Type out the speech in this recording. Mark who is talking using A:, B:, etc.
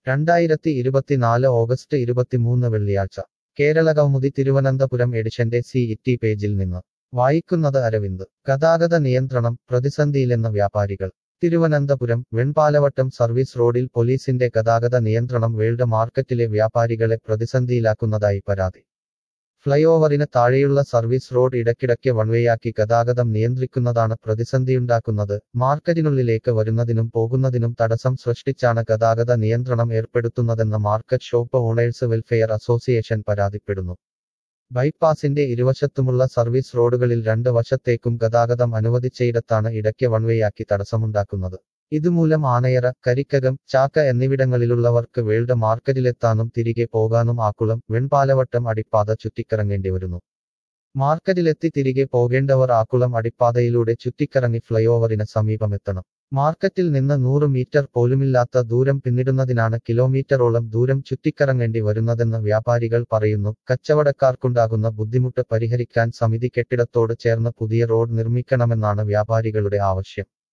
A: രണ്ടായിരത്തി ഇരുപത്തിനാല് ഓഗസ്റ്റ് ഇരുപത്തിമൂന്ന് വെള്ളിയാഴ്ച കേരള കൗമുദി തിരുവനന്തപുരം എഡിഷന്റെ സി ഇറ്റി പേജിൽ നിന്ന് വായിക്കുന്നത് അരവിന്ദ് ഗതാഗത നിയന്ത്രണം പ്രതിസന്ധിയിലെന്ന വ്യാപാരികൾ തിരുവനന്തപുരം വെൺപാലവട്ടം സർവീസ് റോഡിൽ പോലീസിന്റെ ഗതാഗത നിയന്ത്രണം വേൾഡ് മാർക്കറ്റിലെ വ്യാപാരികളെ പ്രതിസന്ധിയിലാക്കുന്നതായി പരാതി ഫ്ലൈഓവറിന് താഴെയുള്ള സർവീസ് റോഡ് ഇടയ്ക്കിടയ്ക്ക് വൺവേയാക്കി ഗതാഗതം നിയന്ത്രിക്കുന്നതാണ് പ്രതിസന്ധിയുണ്ടാക്കുന്നത് മാർക്കറ്റിനുള്ളിലേക്ക് വരുന്നതിനും പോകുന്നതിനും തടസ്സം സൃഷ്ടിച്ചാണ് ഗതാഗത നിയന്ത്രണം ഏർപ്പെടുത്തുന്നതെന്ന് market shop owners welfare association പരാതിപ്പെടുന്നു ബൈപ്പാസിന്റെ ഇരുവശത്തുമുള്ള സർവീസ് റോഡുകളിൽ രണ്ട് വശത്തേക്കും ഗതാഗതം അനുവദിച്ചയിടത്താണ് ഇടയ്ക്ക് വൺവേയാക്കി തടസ്സമുണ്ടാക്കുന്നത് ഇതുമൂലം ആനയറ കരിക്കകം ചാക്ക എന്നിവിടങ്ങളിലുള്ളവർക്ക് വേൾഡ് മാർക്കറ്റിലെത്താനും തിരികെ പോകാനും ആക്കുളം വെൺപാലവട്ടം അടിപ്പാത ചുറ്റിക്കറങ്ങേണ്ടി വരുന്നു മാർക്കറ്റിലെത്തി തിരികെ പോകേണ്ടവർ ആക്കുളം അടിപ്പാതയിലൂടെ ചുറ്റിക്കറങ്ങി ഫ്ലൈഓവറിന് സമീപമെത്തണം മാർക്കറ്റിൽ നിന്ന് നൂറ് മീറ്റർ പോലുമില്ലാത്ത ദൂരം പിന്നിടുന്നതിനാണ് കിലോമീറ്ററോളം ദൂരം ചുറ്റിക്കറങ്ങേണ്ടി വരുന്നതെന്ന് വ്യാപാരികൾ പറയുന്നു കച്ചവടക്കാർക്കുണ്ടാകുന്ന ബുദ്ധിമുട്ട് പരിഹരിക്കാൻ സമിതി കെട്ടിടത്തോട് ചേർന്ന് പുതിയ റോഡ് നിർമ്മിക്കണമെന്നാണ് വ്യാപാരികളുടെ ആവശ്യം